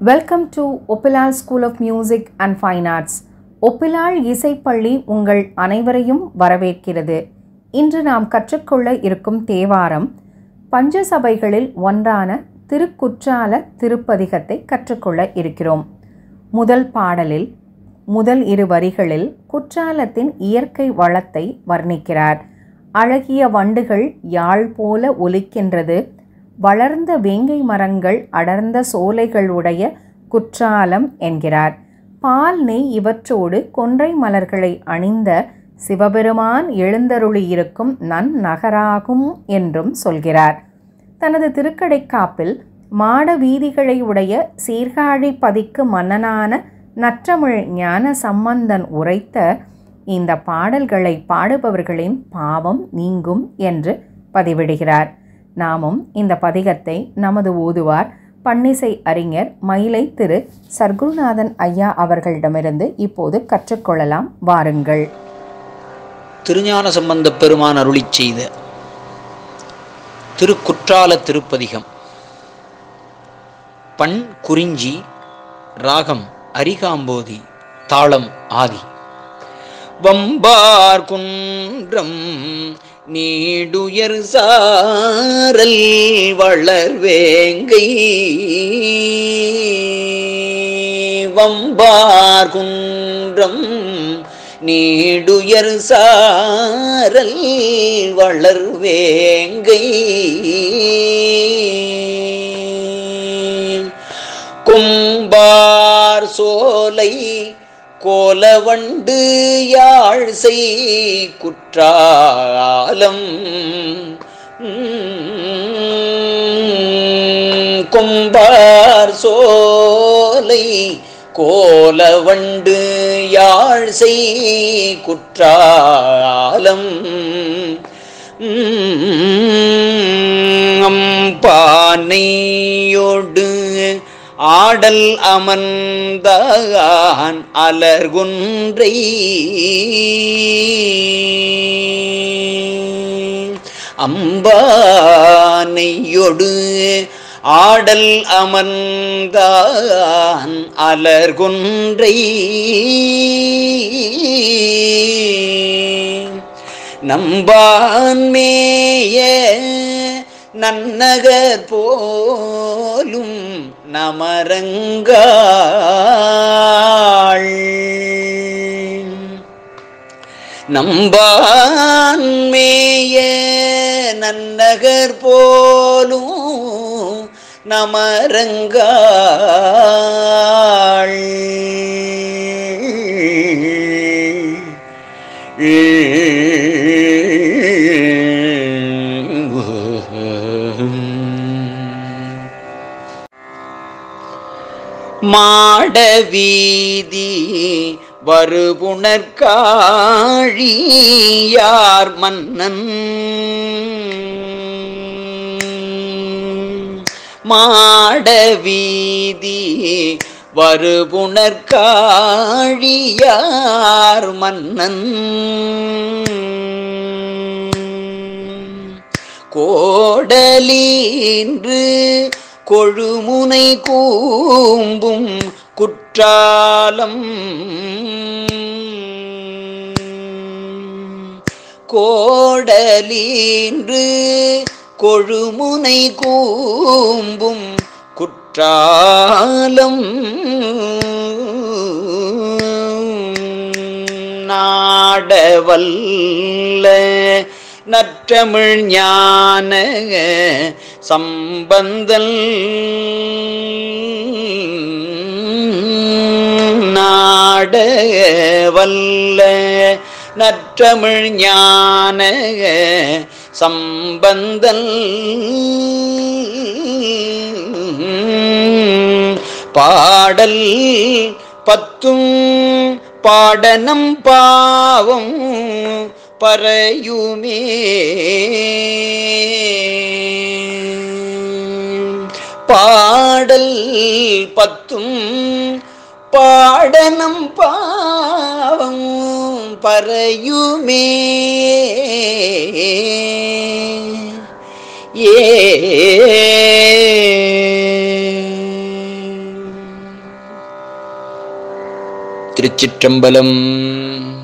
welcome to Oppilal school of music and fine arts Oppilal இசைப்பள்ளி உங்கள் அனைவரையும் வரவேற்கிறது இன்று நாம் கற்றுக்கொள்ள இருக்கும் தேவாரம் பஞ்சசபைகளில் ஒன்றான திருக்குற்றால திருப்பதிகத்தை கற்றுக்கொள்ள இருக்கிறோம் முதல் பாடலில் முதல் இரு வரிகளில் குற்றாலத்தின் இயற்கை வளத்தை வர்ணிக்கிறார் அழகிய வண்டுகள் யாழ் போல ஒலிக்கின்றது வளர்ந்த வேங்கை மரங்கள் அடர்ந்த சோலைகளுடைய குற்றாலம் என்கிறார் பால் நெய் இவற்றோடு கொன்றை மலர்களை அணிந்த சிவபெருமான் எழுந்தருளியிருக்கும் நன்னகராகும் என்றும் சொல்கிறார் தனது திருக்கடைக்காப்பில் மாட வீதிகளை உடைய சீர்காழி பதிக்கு மன்னனான நற்றமிழ் ஞான சம்பந்தன் உரைத்த இந்த பாடல்களை பாடுபவர்களின் பாவம் நீங்கும் என்று பதிவிடுகிறார் நாமும் இந்த பதிகத்தை நமது ஓதுவார் பன்னிசை அறிஞர் மயிலை திரு சர்க்குருநாதன் ஐயா அவர்களிடமிருந்து இப்போது கற்றுக்கொள்ளலாம் வாருங்கள் திருஞான சம்பந்தப் பெருமான் அருளிச் செய்த திருக்குற்றால திருப்பதிகம் பண் குறிஞ்சி ராகம் அரிகாம்போதி தாளம் ஆதி வம்பார் குன்றம் நீடுயர் சாரல் வளர்வேங்கை வம்பார் குன்றம் நீடுயர் சாரல் வளர்வேங்கை கும்பார் சோலை கோலவண்டு யாழ் செய் குற்றாலம் கும்பார் சோலை கோலவண்டு யாழ் செய் குற்றாலம் அம்பானையோடு ஆடல் அமர்ந்தான் அலர்குன்றை அம்பானையொடு ஆடல் அமர்ந்தான் அலர்குன்றை நம்பான்மேய நன்னகர் போலும் நமரங்காள் நம்பான்மேய நன்னகர் போலும் நமரங்காள் மாட வீதி வருபுணர்காழியார் மன்னன் மாட வீதி வருபுணர்காழியார் மன்னன் கோடலீன்று கொழுமுனை கூம்பும் குற்றாலம் கோடலீன்று கொழுமுனை கூம்பும் குற்றாலம் நாடவல்ல நற்றமிழ் ஞான சம்பந்தல் நாட வல்ல நற்றமிழ் ஞான சம்பந்தல் பாடல் பத்தும் பாடனம் பாவம் பறையுமே பாடல் பத்தும் பாடனம் பாவம் பறையுமே ஏ திருச்சிற்றம்பலம்